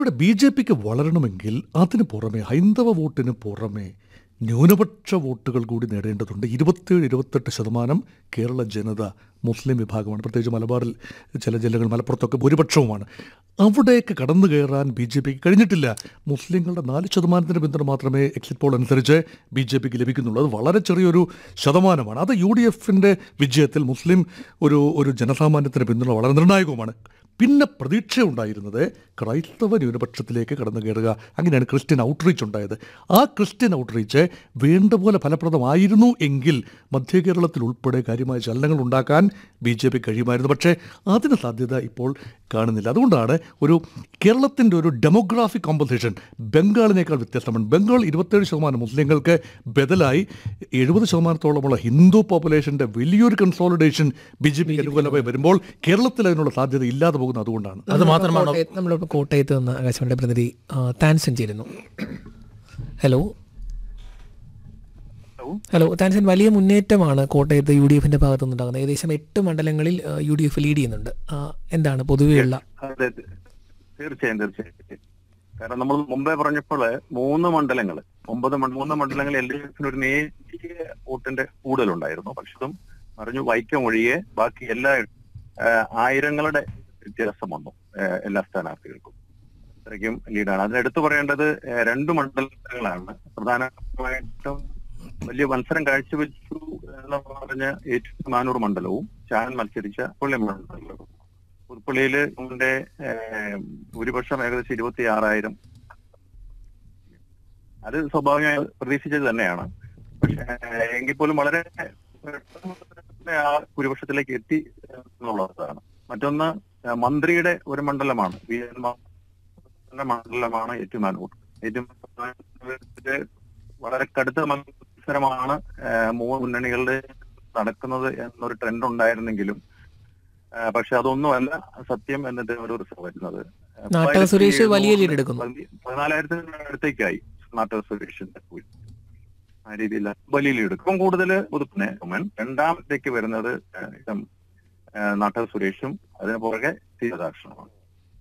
ഇവിടെ B J പിക്ക് വളരണമെങ്കിൽ അതിന് പുറമെ ഹൈന്ദവ വോട്ടിന് പുറമെ ന്യൂനപക്ഷ വോട്ടുകൾ കൂടി നേടേണ്ടതുണ്ട് ഇരുപത്തേഴ് ഇരുപത്തെട്ട് ശതമാനം കേരള ജനത മുസ്ലിം വിഭാഗമാണ് പ്രത്യേകിച്ച് മലബാറിൽ ചില ജില്ലകൾ മലപ്പുറത്തൊക്കെ ഭൂരിപക്ഷവുമാണ് അവിടേക്ക് കടന്നു കയറാൻ ബി ജെ പിക്ക് കഴിഞ്ഞിട്ടില്ല മുസ്ലിങ്ങളുടെ നാല് ശതമാനത്തിന് പിന്തുണ മാത്രമേ എക്സിറ്റ് പോൾ അനുസരിച്ച് ബി ജെ പിക്ക് ലഭിക്കുന്നുള്ളൂ അത് വളരെ ചെറിയൊരു ശതമാനമാണ് അത് യു ഡി എഫിൻ്റെ വിജയത്തിൽ മുസ്ലിം ഒരു ഒരു ജനസാമാന്യത്തിന് പിന്തുണ വളരെ നിർണായകവുമാണ് പിന്നെ പ്രതീക്ഷയുണ്ടായിരുന്നത് ക്രൈസ്തവ ന്യൂനപക്ഷത്തിലേക്ക് കടന്നു കയറുക അങ്ങനെയാണ് ക്രിസ്ത്യൻ ഔട്ട്റീച്ച് ഉണ്ടായത് ആ ക്രിസ്ത്യൻ ഔട്ട്റീച്ച് വേണ്ട പോലെ ഫലപ്രദമായിരുന്നു എങ്കിൽ മധ്യ കേരളത്തിൽ ഉൾപ്പെടെ കാര്യമായ ചലനങ്ങൾ ഉണ്ടാക്കാൻ ബി ജെ പി കഴിയുമായിരുന്നു പക്ഷേ അതിന് സാധ്യത ഇപ്പോൾ കാണുന്നില്ല അതുകൊണ്ടാണ് ഒരു കേരളത്തിൻ്റെ ഒരു ഡെമോഗ്രാഫിക് കോമ്പസിഷൻ ബംഗാളിനേക്കാൾ വ്യത്യസ്തമാണ് ബംഗാൾ ഇരുപത്തേഴ് ശതമാനം മുസ്ലിങ്ങൾക്ക് ബദലായി എഴുപത് ശതമാനത്തോളമുള്ള ഹിന്ദു പോപ്പുലേഷൻ്റെ വലിയൊരു കൺസോളിഡേഷൻ ബി ജെ പിക്ക് അനുകൂലമായി വരുമ്പോൾ കേരളത്തിൽ അതിനുള്ള സാധ്യത ഇല്ലാതെ പോകുന്നത് അതുകൊണ്ടാണ് അത് മാത്രമാണോ കോട്ടയത്ത് നമ്മളിപ്പോൾ കോട്ടയത്ത് നിന്ന് ആകാശവാണിയുടെ പ്രതിനിധി ആ, താൻസൻ ചേരുന്നു ഹലോ ഹലോ താൻസൻ വലിയ മുന്നേറ്റമാണ് കോട്ടയത്ത് യു ഡി എഫിന്റെ ഭാഗത്തു നിന്നുണ്ടാകുന്നത് ഏകദേശം എട്ട് മണ്ഡലങ്ങളിൽ ആ, യു ഡി എഫ് ലീഡ് ചെയ്യുന്നുണ്ട് ആ, എന്താണ് പൊതുവെയുള്ള അതെ അതെ. തീർച്ചയായും തീർച്ചയായും കാരണം നമ്മൾ മുമ്പേ പറഞ്ഞപ്പോൾ മൂന്ന് മണ്ഡലങ്ങൾ ഒമ്പത് മണ്ഡ- മൂന്ന് മണ്ഡലങ്ങൾ എൽ ഡി എഫിന് ഒരു നേരിയ വോട്ടിന്റെ കൂടുതലുണ്ടായിരുന്നു പക്ഷെ അതും പറഞ്ഞു വൈക്കം ഒഴികെ ബാക്കി എല്ലാ ആ, ആയിരങ്ങളുടെ വ്യത്യാസം വന്നു ആ, എല്ലാ സ്ഥാനാർത്ഥികൾക്കും അത്രയ്ക്കും ലീഡാണ് അതിനെടുത്തു പറയേണ്ടത് ആ, രണ്ട് മണ്ഡലങ്ങളാണ് പ്രധാനമായിട്ടും വലിയ മത്സരം കാഴ്ചവെച്ചു എന്ന് പറഞ്ഞ ഏറ്റുമാനൂർ മണ്ഡലവും ചാൻ മത്സരിച്ച പുള്ളി മണ്ഡലവും പുതുപ്പള്ളിയില് ഇതിന്റെ ഭൂരിപക്ഷം ഏകദേശം ഇരുപത്തി ആറായിരം അത് സ്വാഭാവികമായി പ്രതീക്ഷിച്ചത് തന്നെയാണ് പക്ഷെ എങ്കിൽ പോലും വളരെ പെട്ടെന്ന് ആ ഭൂരിപക്ഷത്തിലേക്ക് എത്തി എന്നുള്ളതാണ് മറ്റൊന്ന് ഏഹ്, മന്ത്രിയുടെ ഒരു മണ്ഡലമാണ് വി എൻ മാധവന്റെ മണ്ഡലമാണ് ഏറ്റുമാനൂർ ഏറ്റുമാനൂരില് വളരെ കടുത്ത മത്സരമാണ് ഏഹ്, മൂന്ന് മുന്നണികളുടെ നടക്കുന്നത് എന്നൊരു ട്രെൻഡ് ഉണ്ടായിരുന്നെങ്കിലും ആ, പക്ഷെ അതൊന്നുമല്ല സത്യം എന്നിട്ട് ഒരു റിസർവ് വരുന്നത് നാട്ടക സുരേഷ് വലിയ lead എടുക്കുന്നു. പതിനാലായിരത്തിന് അടുത്തേക്കായി നാട്ടക സുരേഷിന്റെ പോയി ആ രീതിയിൽ വലിയ ലീഡ് എടുക്കും കൂടുതൽ പുതുപ്പിനെ ഉമ്മൻ രണ്ടാമത്തേക്ക് വരുന്നത് ആ, ഇതം, ആ, നാട്ടക സുരേഷും അതിന് പുറകെ സീതാക്ഷണമാണ്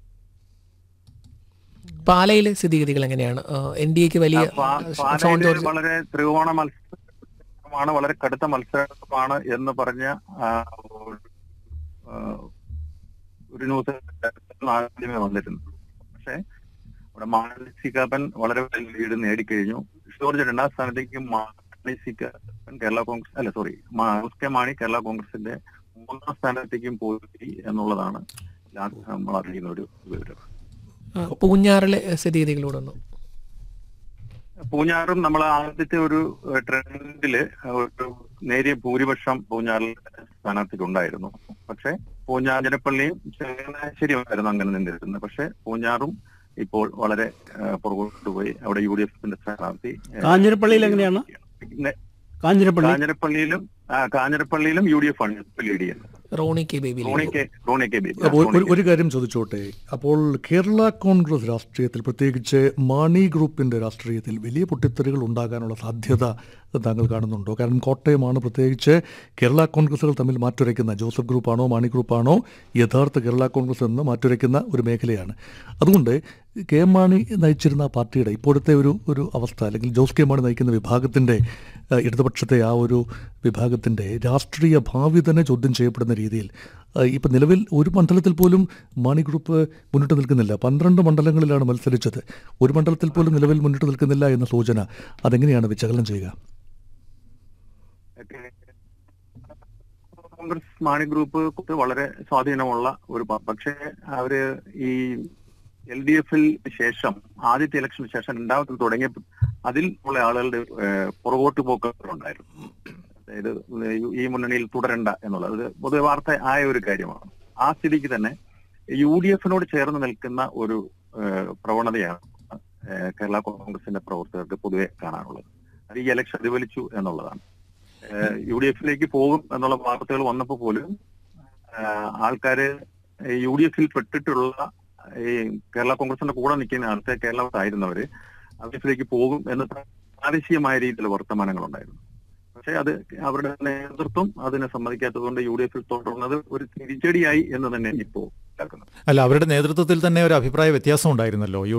പാലയിലെ സ്ഥിതിഗതികൾ എങ്ങനെയാണ് എൻ ഡി എക്ക് വലിയ ഷോൺ പാലയില് ജോർജ് വളരെ ത്രികോണ മത്സരമാണ് വളരെ കടുത്ത മത്സരമാണ് എന്ന് പറഞ്ഞ ആ, ഒരു- ആ, ഒരു ന്യൂസ് ആദ്യമേ വന്നിരുന്നു പക്ഷെ അവിടെ മാനസികപ്പൻ വളരെ വലിയ ലീഡ് നേടിക്കഴിഞ്ഞു ജോർജ് രണ്ടാം സ്ഥാനത്തേക്ക് മാനസികപ്പൻ കേരള കോൺഗ്രസ് അല്ല sorry S K Mani Kerala കോൺഗ്രസിന്റെ മൂന്നാം സ്ഥാനത്തേക്കും പോയി എന്നുള്ളതാണ് ലാസ്റ്റ് നമ്മൾ അറിയുന്ന ഒരു വിവരം ആ, പൂഞ്ഞാറിലെ സ്ഥിതിഗതികളോട് ഒന്ന് പൂഞ്ഞാറും നമ്മൾ ആദ്യത്തെ ഒരു ഏഹ്, ട്രെൻഡില് ഒരു നേരിയ ഭൂരിപക്ഷം പൂഞ്ഞാറിൽ സ്ഥാനാർത്ഥിക്ക് ഉണ്ടായിരുന്നു പക്ഷെ പൂഞ്ഞാഞ്ചനപ്പള്ളിയും ചങ്ങനാശ്ശേരിയുമായിരുന്നു അങ്ങനെ നിന്നിരുന്നത് പക്ഷെ പൂഞ്ഞാറും ഇപ്പോൾ വളരെ ഏഹ്, പുറകോട്ട് പോയി അവിടെ യു ഡി എഫിന്റെ സ്ഥാനാർത്ഥി ഏഹ്, കാഞ്ഞിരപ്പള്ളിയിൽ എങ്ങനെയാണ് പിന്നെ കാഞ്ഞിരപ്പള്ളി കാഞ്ഞിരപ്പള്ളിയിലും ആ, കാഞ്ഞിരപ്പള്ളിയിലും യു ഡി എഫ് ആണ് ഇപ്പോൾ ലീഡ് ചെയ്യുന്നത് Roni K Baby Roni K Roni K Baby അപ്പോൾ ഒരു- ഒരു കാര്യം ചോദിച്ചോട്ടെ അപ്പോൾ കേരള കോൺഗ്രസ് രാഷ്ട്രീയത്തിൽ പ്രത്യേകിച്ച് മാണി ഗ്രൂപ്പിന്റെ രാഷ്ട്രീയത്തിൽ വലിയ പൊട്ടിത്തെറികൾ ഉണ്ടാകാനുള്ള സാധ്യത താങ്കൾ കാണുന്നുണ്ടോ കാരണം കോട്ടയമാണ് പ്രത്യേകിച്ച് കേരള കോൺഗ്രസുകൾ തമ്മിൽ മാറ്റുരയ്ക്കുന്ന ജോസഫ് ഗ്രൂപ്പാണോ മാണി ഗ്രൂപ്പാണോ യഥാർത്ഥ കേരള കോൺഗ്രസ് എന്ന് മാറ്റുരയ്ക്കുന്ന ഒരു മേഖലയാണ് അതുകൊണ്ട് കെ എം മാണി നയിച്ചിരുന്ന ആ പാർട്ടിയുടെ ഇപ്പോഴത്തെ ഒരു ഒരു അവസ്ഥ അല്ലെങ്കിൽ ജോസ് കെ മാണി നയിക്കുന്ന വിഭാഗത്തിൻ്റെ ഏഹ്, ഇടതുപക്ഷത്തെ ആ ഒരു വിഭാഗത്തിൻ്റെ രാഷ്ട്രീയ ഭാവി തന്നെ ചോദ്യം ചെയ്യപ്പെടുന്ന രീതിയിൽ ഏഹ്, ഇപ്പം നിലവിൽ ഒരു മണ്ഡലത്തിൽ പോലും മാണി ഗ്രൂപ്പ് മുന്നിട്ട് നിൽക്കുന്നില്ല പന്ത്രണ്ട് മണ്ഡലങ്ങളിലാണ് മത്സരിച്ചത് ഒരു മണ്ഡലത്തിൽ പോലും നിലവിൽ മുന്നിട്ട് നിൽക്കുന്നില്ല എന്ന സൂചന അതെങ്ങനെയാണ് വിശകലനം ചെയ്യുക കോൺഗ്രസ് മാണി ഗ്രൂപ്പ് ക്ക് വളരെ സ്വാധീനമുള്ള ഒരു പ- പക്ഷേ അവര് ഈ എൽ ഡി എഫിൽ ശേഷം ആദ്യത്തെ ഇലക്ഷന് ശേഷം രണ്ടാമത്തെ തുടങ്ങിയ അതിൽ ഉള്ള ആളുകളുടെ ഏഹ്, പുറകോട്ട് പോക്കുകളുണ്ടായിരുന്നു അതായത് ഈ മുന്നണിയിൽ തുടരണ്ട എന്നുള്ളത് അത് പൊതുവെ വാർത്ത ആയ ഒരു കാര്യമാണ് ആ സ്ഥിതിക്ക് തന്നെ യു ഡി എഫിനോട് ചേർന്ന് നിൽക്കുന്ന ഒരു ഏഹ്, പ്രവണതയാണ് ഏഹ്, കേരള കോൺഗ്രസിന്റെ പ്രവർത്തകർക്ക് പൊതുവെ കാണാനുള്ളത് അത് ഈ ഇലക്ഷൻ പ്രതിഫലിച്ചു എന്നുള്ളതാണ് യു ഡി എഫിലേക്ക് പോകും എന്നുള്ള വാർത്തകൾ വന്നപ്പോൾ പോലും ആഹ് ആൾക്കാര് യു ഡി എഫിൽ പെട്ടിട്ടുള്ള ഈ കേരള കോൺഗ്രസിന്റെ കൂടെ നിൽക്കുന്ന ആൾക്കാർ കേരളത്തിലായിരുന്നവര് യു ഡി എഫിലേക്ക് പോകും എന്ന് പ്രാദേശികമായ രീതിയിലുള്ള വർത്തമാനങ്ങൾ ഉണ്ടായിരുന്നു പക്ഷെ പക്ഷേ അത് അവരുടെ നേതൃത്വം അതിനെ സമ്മതിക്കാത്തതുകൊണ്ട് യു ഡി എഫിൽ തുടർന്നത് ഒരു തിരിച്ചടിയായി എന്ന് തന്നെ ഇപ്പോ മനസ്സിലാക്കുന്നത് അല്ല അവരുടെ നേതൃത്വത്തിൽ തന്നെ ഒരു അഭിപ്രായ വ്യത്യാസം ഉണ്ടായിരുന്നല്ലോ യു